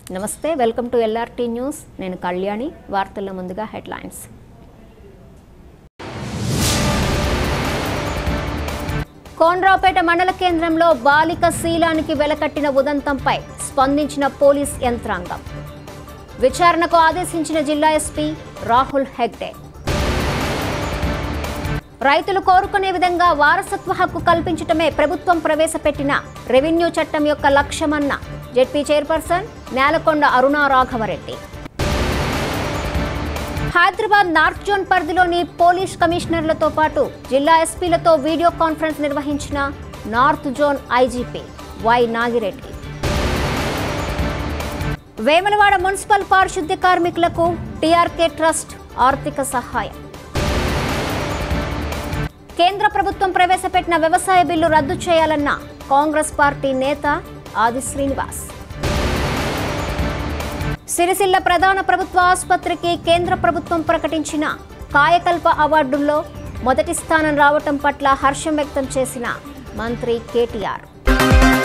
నమస్తే welcome to LRT news నేను కళ్యాణి వార్తల్లో ముందుగా హెడ్లైన్స్ కోన్రావుపేట మండల కేంద్రంలో బాలిక శీలానికి వెలకట్టిన ఉదంతంపై స్పందించిన పోలీస్ యంత్రాంగం విచారణకు ఆదేశించిన జిల్లా ఎస్పీ రాహుల్ హెగ్డే రైతులు కోరుకునే విధంగా వారసత్వ హక్కు కల్పించటమే ప్రభుత్వం ప్రవేశపెట్టిన రెవెన్యూ చట్టం యొక్క లక్ష్యమన్న ZP chairperson Nelakonda Aruna Raghavareddy Hyderabad north zone పరిధిలోని పోలీస్ కమిషనర్లతో పాటు జిల్లా ఎస్పీలతో వీడియో కాన్ఫరెన్స్ నిర్వహించిన north zone IGP Y Nagireddy Vemulawada municipal పారిశుద్ధ్య కార్మికులకు టీఆర్కే ట్రస్ట్ ఆర్థిక సహాయం కేంద్ర ప్రభుత్వం ప్రవేశపెట్టిన వ్యవసాయ బిల్లు రద్దు చేయాలన్న కాంగ్రెస్ పార్టీ నేత ఆది శ్రీనివాస్ సిరిసిల్ల ప్రధాన ప్రభుత్వ ఆసుపత్రికి కేంద్ర ప్రభుత్వం ప్రకటించిన కాయకల్ప అవార్డుల్లో మొదటి స్థానం రావటం పట్ల హర్షం వ్యక్తం చేసిన మంత్రి కేటీఆర్